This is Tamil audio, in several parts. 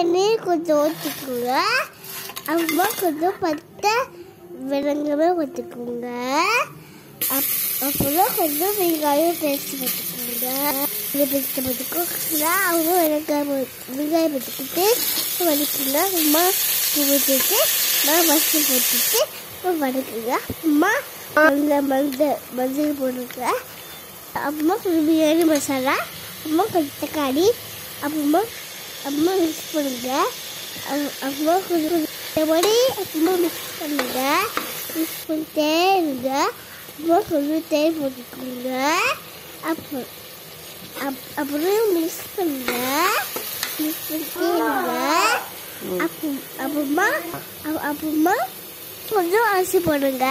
எண்ணெய் கொஞ்சம் ஊற்றிக்கோங்க அப்புறமா கொஞ்சம் பட்டை விலங்குமே ஊற்றிக்கோங்க அப் அப்புறம் கொஞ்சம் வெங்காயம் பேஸ்ட் போட்டுக்கோங்க இது பேஸ்ட் போட்டுக்கோங்க அவங்க வெங்காயம் வெங்காயம் போட்டுக்கிட்டு வதக்குங்க அம்மா ஊற்றிட்டு நான் மசில் போட்டுட்டு வதக்குங்க அம்மா மஞ்சள் மஞ்சள் மஞ்சள் போட்டுருங்க அப்புறமா கொஞ்சம் பிரியாணி மசாலா அப்புறமா கொஞ்சம் தக்காளி அப்புறமா அப்புறமா மிக்ஸ் பண்ணுங்க அப்~ அப்புறமா கொஞ்சம் கொஞ்சம் மணி அப்புறமா மிக்ஸ் பண்ணுங்க மிக்ஸ் பண்ணிட்டே இருங்க அப்புறமா கொஞ்சம் தேன் போட்டுக்கோங்க அப்போ அப் அப்புறம் மிக்ஸ் பண்ணுங்க மிக்ஸ் பண்ணிட்டே இருங்க அப்பு அப்புறமா அப்~ அப்புறமா கொஞ்சம் அரிசி போடுங்க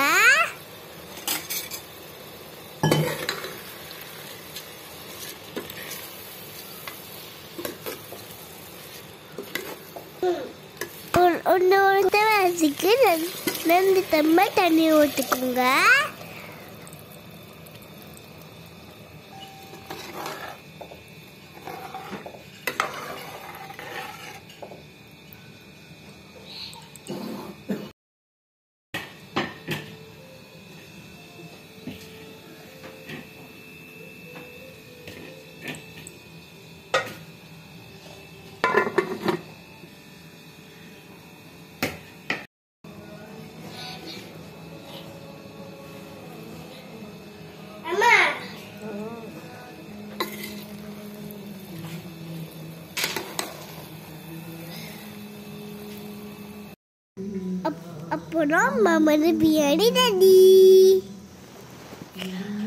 ஒரு ஒன்று ஒரு தடவை அரிசிக்கு ரெண்டு ரெண்டு டம்ளர் தண்ணி ஊற்றிக்கோங்க அம்மா அப்- அப்புறம் மமது பிரியாணி ரெடி